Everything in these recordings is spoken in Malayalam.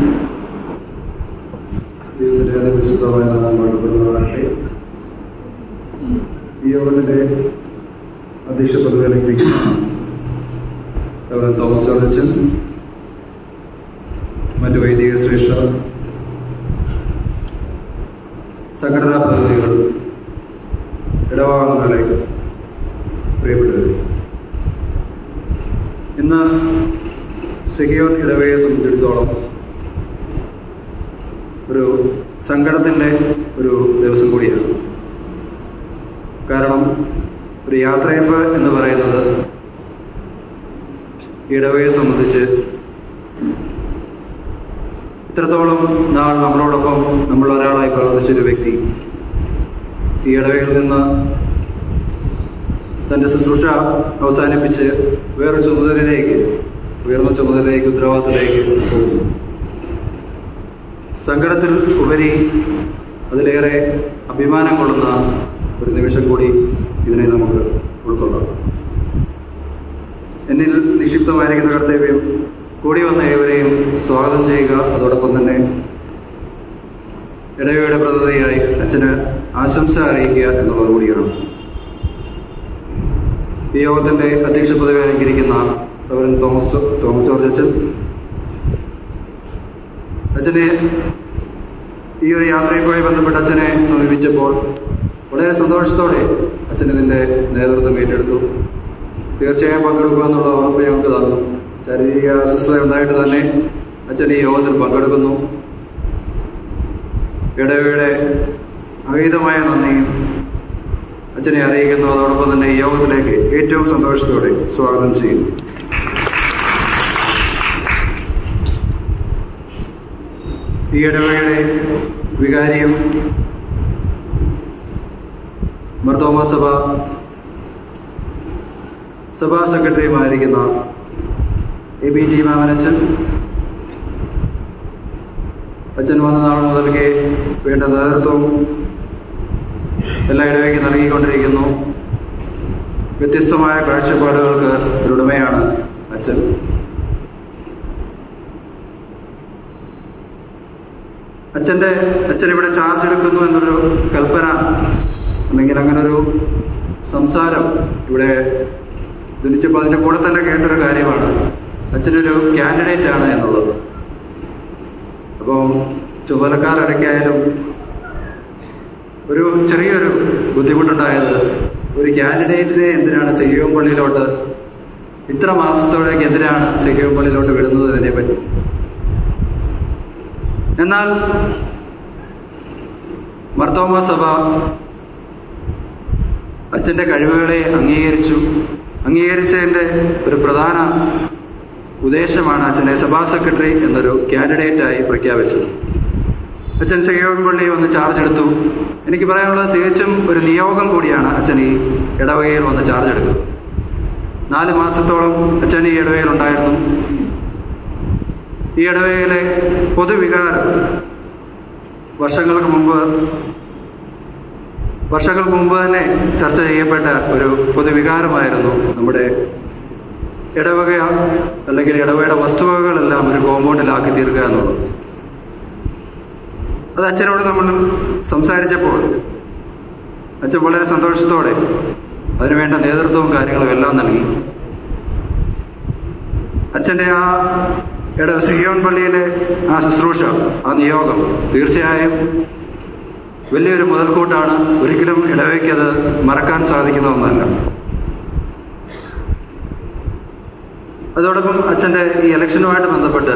ദൈവത്തിന്റെ അതിവിശുദ്ധമായ നാമം പാടുപെടുന്നതാകട്ടെ ഈ യോഗത്തിന്റെ അധ്യക്ഷ പദവി അലങ്കരിക്കുന്ന റവറൻ തോമസ് ജോർജൻ മറ്റു വൈദിക ശ്രേഷ്ഠ സംഘടനാ പ്രതിനിധികൾ ഇടവാഹങ്ങളെ പ്രിയപ്പെട്ടവർ ഇന്ന് സെഹിയോൻ ഇടവയെ സംബന്ധിച്ചിടത്തോളം ഒരു സങ്കടത്തിൻ്റെ ഒരു ദിവസം കൂടിയാണ് കാരണം ഒരു യാത്രയപ്പ് എന്ന് പറയുന്നത് ഈ ഇടവയെ സംബന്ധിച്ച് ഇത്രത്തോളം നാൾ നമ്മളോടൊപ്പം നമ്മൾ ഒരാളായി പ്രവർത്തിച്ചൊരു വ്യക്തി ഈ ഇടവയിൽ നിന്ന് തൻ്റെ ശുശ്രൂഷ അവസാനിപ്പിച്ച് വേറൊരു ചുമതലയിലേക്ക് ഉയർന്ന ചുമതലയിലേക്ക് ഉത്തരവാദിത്തത്തിലേക്ക് പോകുന്നു സങ്കടത്തിൽ ഉപരി അതിലേറെ അഭിമാനം കൊള്ളുന്ന ഒരു നിമിഷം കൂടി ഇതിനെ നമുക്ക് ഉൾക്കൊള്ളാം എന്നിൽ നിക്ഷിപ്തമായിരിക്കുന്ന കർത്തവ്യം കൂടി വന്ന ഏവരെയും സ്വാഗതം ചെയ്യുക അതോടൊപ്പം തന്നെ ഇടവയുടെ പ്രതിനിധിയായി അച്ഛന് ആശംസ അറിയിക്കുക എന്നുള്ളത് കൂടിയാണ് ഈ യോഗത്തിന്റെ അധ്യക്ഷ പദവി അലങ്കരിക്കുന്ന റവറൻ തോമസ് തോമസ് ജോർജ് അച്ഛൻ അച്ഛനെ ഈ ഒരു യാത്രയുമായി ബന്ധപ്പെട്ട് അച്ഛനെ സമീപിച്ചപ്പോൾ വളരെ സന്തോഷത്തോടെ അച്ഛൻ ഇതിൻ്റെ നേതൃത്വം ഏറ്റെടുത്തു തീർച്ചയായും പങ്കെടുക്കുക എന്നുള്ള ഉറപ്പ് ഞങ്ങൾക്ക് തന്നു ശാരീരിക അസ്വസ്ഥത ഉണ്ടായിട്ട് തന്നെ അച്ഛൻ ഈ യോഗത്തിൽ പങ്കെടുക്കുന്നു ഇടവയുടെ അമിതമായ നന്ദിയും അച്ഛനെ അറിയിക്കുന്നു അതോടൊപ്പം തന്നെ ഈ യോഗത്തിലേക്ക് ഏറ്റവും സന്തോഷത്തോടെ സ്വാഗതം ചെയ്യുന്നു ഈ ഇടവകയുടെ വികാരിയും മർത്തോമ സഭ സഭാ സെക്രട്ടറിയുമായിരിക്കുന്ന എ ബി ടി മാമനച്ചൻ അച്ഛൻ വന്ന നാൾ മുതൽക്കേ വേണ്ട നേതൃത്വവും എല്ലാ ഇടവയ്ക്ക് നൽകിക്കൊണ്ടിരിക്കുന്നു വ്യത്യസ്തമായ കാഴ്ചപ്പാടുകൾക്ക് ഒരുടമയാണ് അച്ഛൻ അച്ഛൻ്റെ അച്ഛൻ ഇവിടെ ചാർജ് എടുക്കുന്നു എന്നൊരു കൽപ്പന അല്ലെങ്കിൽ അങ്ങനൊരു സംസാരം ഇവിടെ ധനിച്ചപ്പോൾ അതിൻ്റെ കൂടെ തന്നെ കേട്ടൊരു കാര്യമാണ് അച്ഛനൊരു കാൻഡിഡേറ്റ് ആണ് എന്നുള്ളത് അപ്പോൾ ചുമതലക്കാരിടയ്ക്കായാലും ഒരു ചെറിയൊരു ബുദ്ധിമുട്ടുണ്ടായത് ഒരു കാൻഡിഡേറ്റിനെ എന്തിനാണ് സെഹിയോം പള്ളിയിലോട്ട് ഇത്ര മാസത്തോടേക്ക് എന്തിനാണ് സെഹിയോം പള്ളിയിലോട്ട് വിടുന്നതിനെ പറ്റി എന്നാൽ മർത്തോമ സഭ അച്ഛൻ്റെ കഴിവുകളെ അംഗീകരിച്ചു അംഗീകരിച്ചതിൻ്റെ ഒരു പ്രധാന ഉദ്ദേശമാണ് അച്ഛനെ സഭാ സെക്രട്ടറി എന്നൊരു കാൻഡിഡേറ്റായി പ്രഖ്യാപിച്ചത് അച്ഛൻ സെയ്യോൻപള്ളി വന്ന് ചാർജ് എടുത്തു എനിക്ക് പറയാനുള്ളത് തികച്ചും ഒരു നിയോഗം കൂടിയാണ് അച്ഛൻ ഈ ഇടവകയിൽ വന്ന് ചാർജ് എടുക്കുന്നത് നാല് മാസത്തോളം അച്ഛൻ ഈ ഇടവകയിൽ ഉണ്ടായിരുന്നു ഈ ഇടവകയിലെ പൊതുവികാരം വർഷങ്ങൾക്ക് മുമ്പ് വർഷങ്ങൾക്ക് മുമ്പ് തന്നെ ചർച്ച ചെയ്യപ്പെട്ട ഒരു പൊതുവികാരമായിരുന്നു നമ്മുടെ ഇടവക അല്ലെങ്കിൽ ഇടവകയുടെ വസ്തുവകകളെല്ലാം ഒരു കോമ്പൗണ്ടിലാക്കി തീർക്കുക എന്നുള്ളത് അത് അച്ഛനോട് നമ്മൾ സംസാരിച്ചപ്പോൾ അച്ഛൻ വളരെ സന്തോഷത്തോടെ അതിനുവേണ്ട നേതൃത്വവും കാര്യങ്ങളും എല്ലാം നൽകി അച്ഛൻ്റെ ആ ഇട സിയോൺ പള്ളിയിലെ ആ ശുശ്രൂഷ ആ നിയോഗം തീർച്ചയായും വലിയൊരു മുതൽക്കൂട്ടാണ് ഒരിക്കലും ഇടവയ്ക്ക് അത് മറക്കാൻ സാധിക്കുന്ന ഒന്നല്ല അതോടൊപ്പം അച്ഛൻ്റെ ഈ ഇലക്ഷനുമായിട്ട് ബന്ധപ്പെട്ട്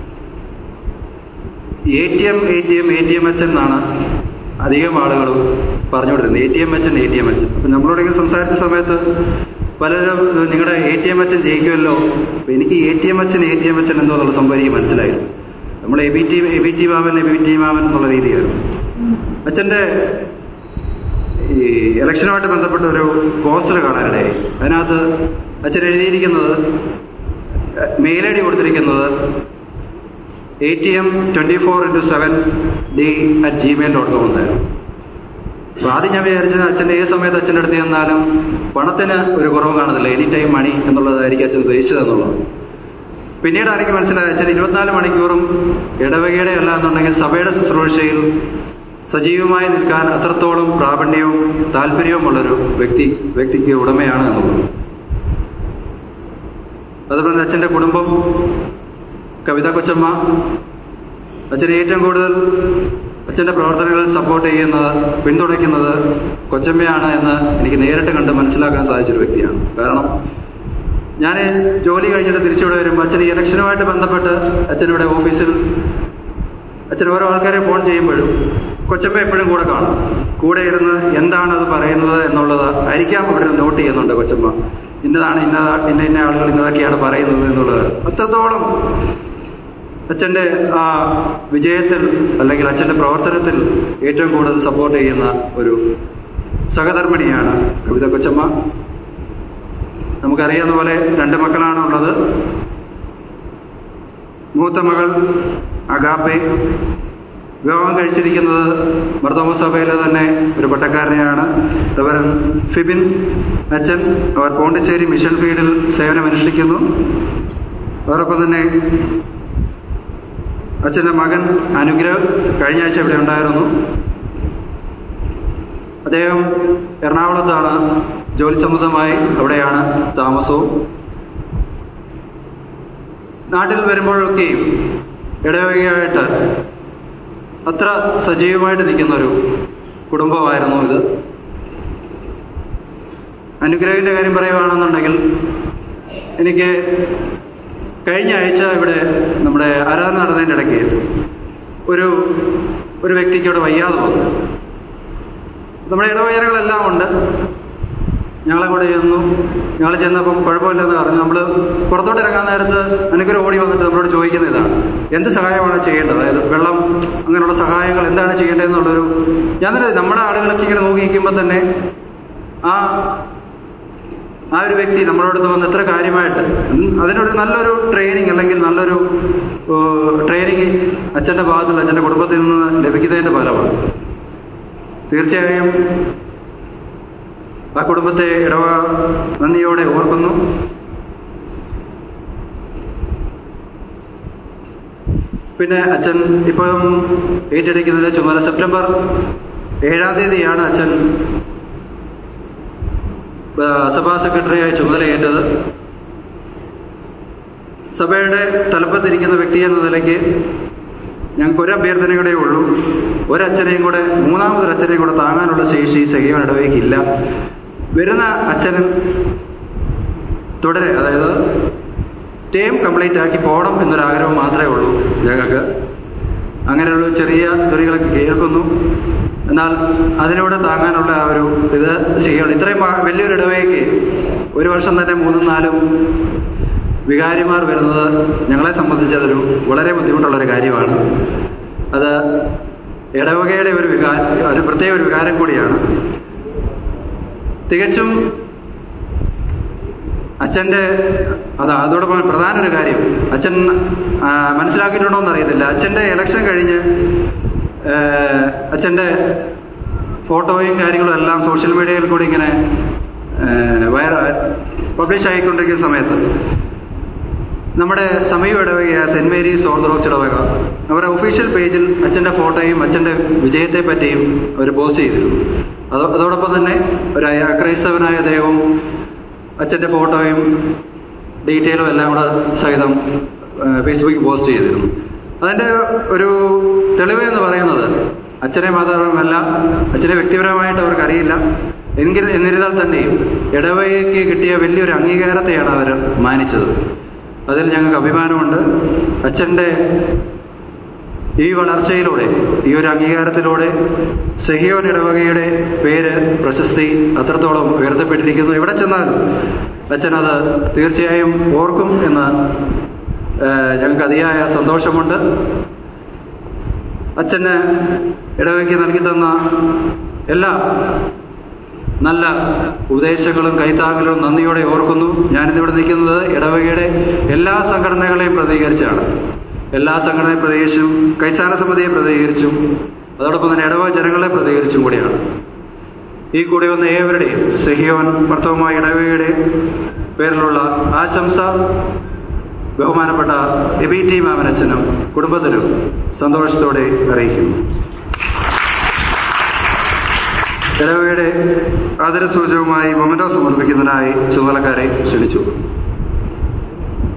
A T M A T M A T M H എന്നാണ് അധികം ആളുകൾ പറഞ്ഞുകൊണ്ടിരുന്നത് A T M H A T M H അപ്പം നമ്മളോടെങ്കിലും സംസാരിച്ച സമയത്ത് പലരും നിങ്ങളുടെ എ ടി എം എച്ചൻ ജയിക്കുമല്ലോ അപ്പം എനിക്ക് എ ടി എം എച്ചൻ എ ടി എം എച്ചൻ എന്നുള്ള സംഭവം എനിക്ക് മനസ്സിലായിരുന്നു നമ്മൾ A B T A B T Mammen A B T Mammen എന്നുള്ള രീതിയായിരുന്നു അച്ഛൻ്റെ ഈ ഇലക്ഷനുമായിട്ട് ബന്ധപ്പെട്ട ഒരു പോസ്റ്റർ കാണാനിടയായി അതിനകത്ത് അച്ഛൻ എഴുതിയിരിക്കുന്നത് മെയിൽ ഐ ഡി കൊടുത്തിരിക്കുന്നത് A T M twenty four into seven D at Gmail dot com എന്നായിരുന്നു അപ്പോൾ ആദ്യം ഞാൻ വിചാരിച്ചത് അച്ഛൻ്റെ ഏത് സമയത്ത് അച്ഛൻ്റെ അടുത്ത് ചെന്നാലും പണത്തിന് ഒരു കുറവ് കാണുന്നില്ല എനി ടൈം മണി എന്നുള്ളതായിരിക്കും അച്ഛൻ ഉദ്ദേശിച്ചത് എന്നുള്ളത് പിന്നീട് എനിക്ക് മനസ്സിലായത് അച്ഛൻ ഇരുപത്തിനാല് മണിക്കൂറും ഇടവകയുടെ അല്ല എന്നുണ്ടെങ്കിൽ സഭയുടെ ശുശ്രൂഷയിൽ സജീവമായി നിൽക്കാൻ അത്രത്തോളം പ്രാവണ്യവും താല്പര്യവുമുള്ളൊരു വ്യക്തി വ്യക്തിക്ക് ഉടമയാണ് എന്നുള്ളത് അതുപോലെ തന്നെ അച്ഛൻ്റെ കുടുംബം കവിത കൊച്ചമ്മ അച്ഛനെ ഏറ്റവും കൂടുതൽ അച്ഛൻ്റെ പ്രവർത്തനങ്ങളിൽ സപ്പോർട്ട് ചെയ്യുന്നത് പിന്തുണയ്ക്കുന്നത് കൊച്ചമ്മയാണ് എന്ന് എനിക്ക് നേരിട്ട് കണ്ട് മനസ്സിലാക്കാൻ സാധിച്ചൊരു വ്യക്തിയാണ് കാരണം ഞാൻ ജോലി കഴിഞ്ഞിട്ട് തിരിച്ചിവിടെ വരുമ്പോൾ അച്ഛൻ ഈ ഇലക്ഷനുമായിട്ട് ബന്ധപ്പെട്ട് അച്ഛനിവിടെ ഓഫീസിൽ അച്ഛൻ ഓരോ ആൾക്കാരെ ഫോൺ ചെയ്യുമ്പോഴും കൊച്ചമ്മ എപ്പോഴും കൂടെ കാണും കൂടെ ഇരുന്ന് എന്താണ് അത് പറയുന്നത് എന്നുള്ളത് ആയിരിക്കാം ഇവിടെ നോട്ട് ചെയ്യുന്നുണ്ട് കൊച്ചമ്മ ഇന്നതാണ് ഇന്നതാ ഇന്ന ഇന്ന ആളുകൾ ഇന്നതൊക്കെയാണ് പറയുന്നത് എന്നുള്ളത് അത്രത്തോളം അച്ഛൻ്റെ ആ വിജയത്തിൽ അല്ലെങ്കിൽ അച്ഛൻ്റെ പ്രവർത്തനത്തിൽ ഏറ്റവും കൂടുതൽ സപ്പോർട്ട് ചെയ്യുന്ന ഒരു സഹധർമ്മിണിയാണ് കവിത കൊച്ചമ്മ നമുക്കറിയാവുന്ന പോലെ രണ്ട് മക്കളാണ് ഉള്ളത് മൂത്ത മകൾ അഗാപ്പെ വിവാഹം കഴിച്ചിരിക്കുന്നത് മർദ്ദമ സഭയിലെ തന്നെ ഒരു പട്ടക്കാരനെയാണ് റവറൻ ഫിബിൻ അച്ഛൻ അവർ പോണ്ടിച്ചേരി മിഷൻ ഫീൽഡിൽ സേവനമനുഷ്ഠിക്കുന്നു അതോടൊപ്പം തന്നെ അച്ഛൻ്റെ മകൻ അനുഗ്രഹ് കഴിഞ്ഞ ആഴ്ച ഇവിടെ ഉണ്ടായിരുന്നു അദ്ദേഹം എറണാകുളത്താണ് ജോലി സംബന്ധമായി അവിടെയാണ് താമസവും നാട്ടിൽ വരുമ്പോഴൊക്കെയും ഇടവകയായിട്ട് അത്ര സജീവമായിട്ട് നിൽക്കുന്ന ഒരു കുടുംബമായിരുന്നു ഇത് അനുഗ്രഹിൻ്റെ കാര്യം പറയുകയാണെന്നുണ്ടെങ്കിൽ എനിക്ക് കഴിഞ്ഞ ആഴ്ച ഇവിടെ നമ്മുടെ ആരാധന നടന്നതിൻ്റെ ഇടയ്ക്ക് ഒരു ഒരു വ്യക്തിക്ക് ഇവിടെ വയ്യാതെ വന്നു നമ്മുടെ ഇടവചനങ്ങളെല്ലാം ഉണ്ട് ഞങ്ങളെ കൂടെ ചെന്നു ഞങ്ങൾ ചെന്നപ്പം കുഴപ്പമില്ലെന്ന് പറഞ്ഞു നമ്മൾ പുറത്തോട്ട് ഇറങ്ങാൻ നേരത്ത് അനുഗ്രഹം ഓടി വന്നിട്ട് നമ്മളോട് ചോദിക്കുന്ന ഇതാണ് എന്ത് സഹായമാണ് ചെയ്യേണ്ടത് അതായത് വെള്ളം അങ്ങനെയുള്ള സഹായങ്ങൾ എന്താണ് ചെയ്യേണ്ടതെന്നുള്ളൊരു ഞാൻ തന്നെ നമ്മുടെ ആളുകളൊക്കെ ഇങ്ങനെ നോക്കി നിൽക്കുമ്പോൾ തന്നെ ആ ആ ഒരു വ്യക്തി നമ്മളോട് വന്ന് എത്ര കാര്യമായിട്ട് ഉം, അതിനൊരു നല്ലൊരു ട്രെയിനിങ് അല്ലെങ്കിൽ നല്ലൊരു ട്രെയിനിങ് അച്ഛൻ്റെ ഭാഗത്തുള്ള അച്ഛൻ്റെ കുടുംബത്തിൽ നിന്ന് ലഭിക്കുന്നതിൻ്റെ ഫലമാണ് തീർച്ചയായും ആ കുടുംബത്തെ ഇടവ നന്ദിയോടെ ഓർക്കുന്നു പിന്നെ അച്ഛൻ ഇപ്പം ഏറ്റെടുക്കുന്നത് ചുമതല സെപ്റ്റംബർ ഏഴാം തീയതിയാണ് അച്ഛൻ ആ, സഭാ സെക്രട്ടറിയായി ചുമതലയേറ്റത് സഭയുടെ തലപ്പത്തിരിക്കുന്ന വ്യക്തി എന്ന നിലയ്ക്ക് ഞങ്ങൾക്ക് ഒരു അഭ്യർത്ഥനയുടെ ഉള്ളൂ ഒരച്ഛനെയും കൂടെ മൂന്നാമതൊരച്ഛനെയും കൂടെ താങ്ങാനുള്ള ശേഷി സഹീവൻ ഇടവയ്ക്കില്ല വരുന്ന അച്ഛനും തുടരെ അതായത് ടേം കംപ്ലീറ്റ് ആക്കി പോകണം എന്നൊരാഗ്രഹം മാത്രമേ ഉള്ളൂ ഞങ്ങൾക്ക് അങ്ങനെയുള്ള ചെറിയ തുറികളൊക്കെ കേൾക്കുന്നു എന്നാൽ അതിലൂടെ താങ്ങാനുള്ള ആ ഒരു ഇത് ചെയ്യണം ഇത്രയും മ- വലിയൊരു ഇടവയ്ക്ക് ഒരു വർഷം തന്നെ മൂന്നും നാലും വികാരിമാർ വരുന്നത് ഞങ്ങളെ സംബന്ധിച്ച് അതൊരു വളരെ ബുദ്ധിമുട്ടുള്ളൊരു കാര്യമാണ് അത് ഇടവകയുടെ ഒരു വികാരം ഒരു പ്രത്യേക ഒരു വികാരം കൂടിയാണ് തികച്ചും അച്ഛൻ്റെ അത് അതോടൊപ്പം പ്രധാന ഒരു കാര്യം അച്ഛൻ ആ, മനസ്സിലാക്കിയിട്ടുണ്ടോ എന്ന് അറിയത്തില്ല അച്ഛൻ്റെ ഇലക്ഷൻ കഴിഞ്ഞ് ആ, അച്ഛൻ്റെ ഫോട്ടോയും കാര്യങ്ങളും എല്ലാം സോഷ്യൽ മീഡിയയിൽ കൂടി ഇങ്ങനെ വയറ പബ്ലിഷ് ആയിക്കൊണ്ടിരിക്കുന്ന സമയത്ത് നമ്മുടെ സമീപ ഇടവകയായ സെന്റ് മേരീസ് ഓർത്തഡോക്സ് ഇടവക അവരുടെ ഒഫീഷ്യൽ പേജിൽ അച്ഛൻ്റെ ഫോട്ടോയും അച്ഛൻ്റെ വിജയത്തെ പറ്റിയും അവർ പോസ്റ്റ് ചെയ്തിരുന്നു അതോ അതോടൊപ്പം തന്നെ ഒരു അക്രൈസ്തവനായ ദൈവം അച്ഛൻ്റെ ഫോട്ടോയും ഡീറ്റെയിലും എല്ലാം കൂടെ സഹിതം ഫേസ്ബുക്കിൽ പോസ്റ്റ് ചെയ്തിരുന്നു അതിൻ്റെ ഒരു തെളിവ് എന്ന് പറയുന്നത് അച്ഛനെ മാത്രമല്ല അച്ഛനെ വ്യക്തിപരമായിട്ട് അവർക്ക് അറിയില്ല എങ്കിൽ എന്നിരുന്നാൽ തന്നെയും ഇടവകയ്ക്ക് കിട്ടിയ വലിയൊരു അംഗീകാരത്തെയാണ് അവർ മാനിച്ചത് അതിൽ ഞങ്ങൾക്ക് അഭിമാനമുണ്ട് അച്ഛൻ്റെ ഈ വളർച്ചയിലൂടെ ഈ ഒരു അംഗീകാരത്തിലൂടെ സഹിയോൻ ഇടവകയുടെ പേര് പ്രശസ്തി അത്രത്തോളം ഉയർത്തപ്പെട്ടിരിക്കുന്നു എവിടെ ചെന്നാലും അച്ഛൻ അത് തീർച്ചയായും ഓർക്കും എന്ന് ഏഹ്, ഞങ്ങൾക്ക് അതിയായ സന്തോഷമുണ്ട് അച്ഛന് ഇടവകയ്ക്ക് നൽകി തന്ന എല്ലാ നല്ല ഉപദേശങ്ങളും കൈത്താങ്ങലും നന്ദിയോടെ ഓർക്കുന്നു ഞാനിന്നിവിടെ നിൽക്കുന്നത് ഇടവകയുടെ എല്ലാ സംഘടനകളെയും പ്രതികരിച്ചാണ് എല്ലാ സംഘടനയെ പ്രതികരിച്ചും കൈസ്ഥാന സമിതിയെ പ്രതികരിച്ചും അതോടൊപ്പം തന്നെ ഇടവക ജനങ്ങളെ പ്രതികരിച്ചും കൂടിയാണ് ഈ കൂടി വന്ന ഏവരുടെയും സഹിയോൻ ഭർത്തവുമായ ഇടവകയുടെ പേരിലുള്ള ആശംസ ബഹുമാനപ്പെട്ട എബി ടി മാമനച്ചനും കുടുംബത്തിനും സന്തോഷത്തോടെ അറിയിക്കുന്നു ഇടവയുടെ ആദരസൂചകമായി മൊമന്റോ സമർപ്പിക്കുന്നതിനായി ചുമതലക്കാരെ ക്ഷണിച്ചു